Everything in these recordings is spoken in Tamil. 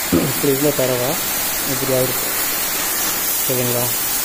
இப்படி இருந்த தரவா இப்படி ஆயிருக்கு சரிங்களா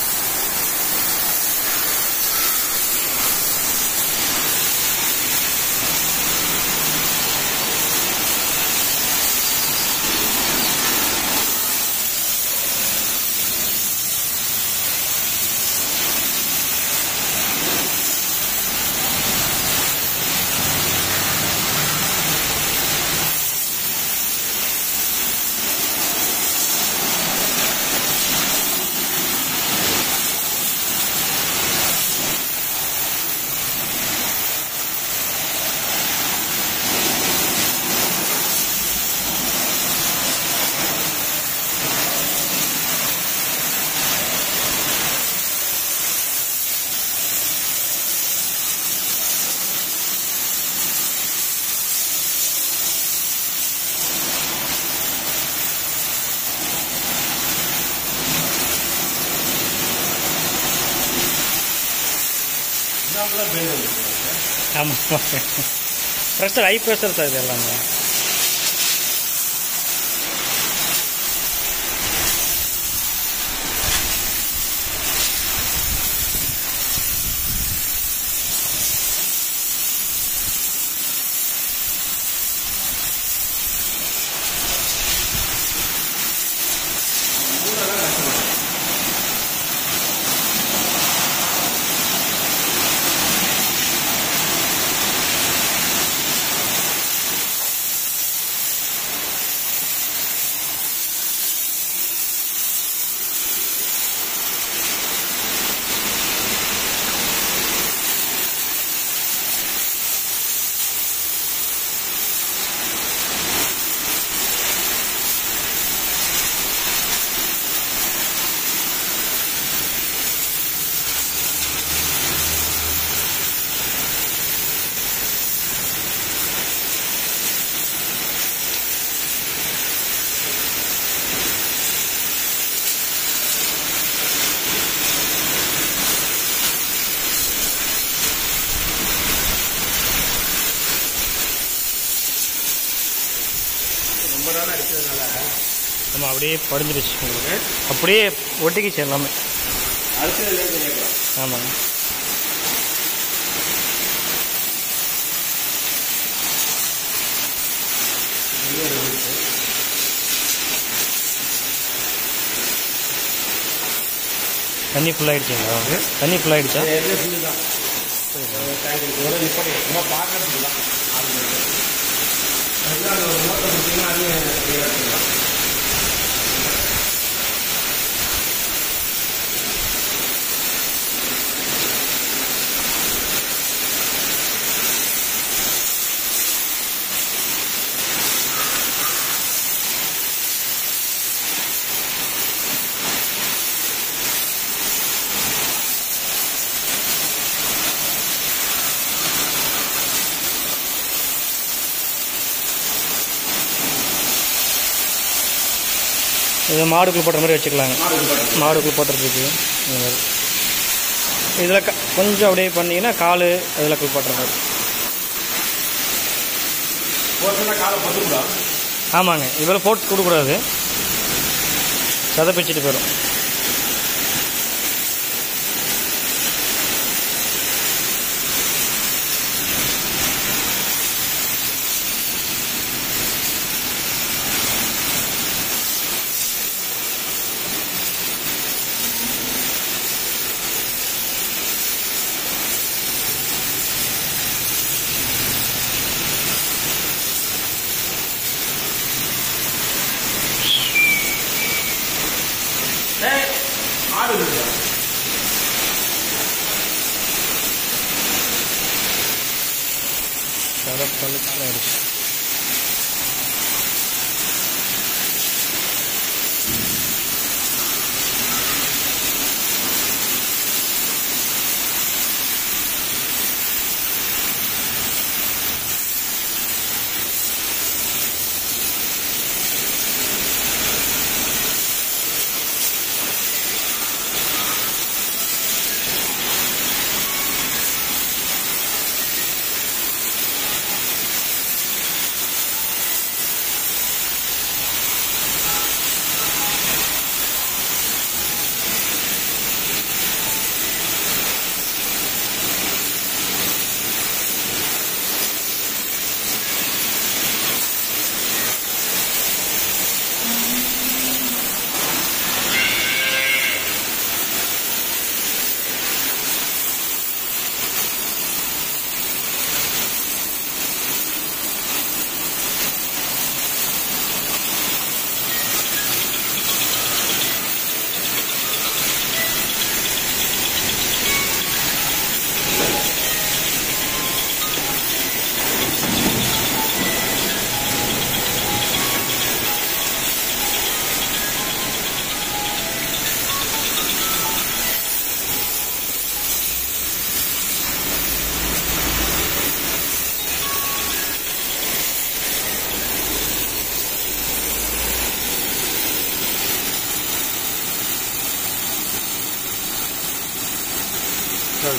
ஆமாம் ப்ரெஷர் ஹை ப்ரெஷர் சார் இது எல்லாமே ரொம்ப நாள் அடிச்சதுனால நம்ம அப்படியே படிஞ்சிருச்சு உங்களுக்கு அப்படியே ஒட்டிக்கிச்சு எல்லாமே அடிச்சதுலேருந்து கேட்கலாம் ஆமாங்க தண்ணி ஃபுல்லாகிடுச்சிங்களா தண்ணி ஃபுல்லாகிடுச்சா எல்லாம் ஃபுல்லு தான் டேங்க் இதோட நிப்பாட்டி சும்மா பார்க்கறதுக்கு தான் ஆள் மட்டும். அதுதான் அந்த ஒரு மோட்டர் கொடுத்தீங்கன்னா அதையும் clear ஆ எடுத்துக்கலாம். இது மாடுக்குள்ள போடுற மாதிரி வச்சுக்கலாங்க மாடு நிப்பாட்டி. மாடுக்குள்ள போட்டுறதுக்கு இந்த மாதிரி இதில் க கொஞ்சம் அப்படியே பண்ணீங்கன்னா கால் அதில் குளிப்பாட்டுற மாதிரி போட்டுன்னா காலை பத்துக்கூடாது ஆமாங்க இவ்வளோ போட்டு கொடுக்கூடாது சதப்பிச்சுட்டு போயிடும் ஏய், மாடு இருக்குதா? சதப்பழுத்து ஆயிடுச்சு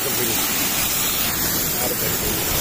சொல்றீங்க ஆறு பேர்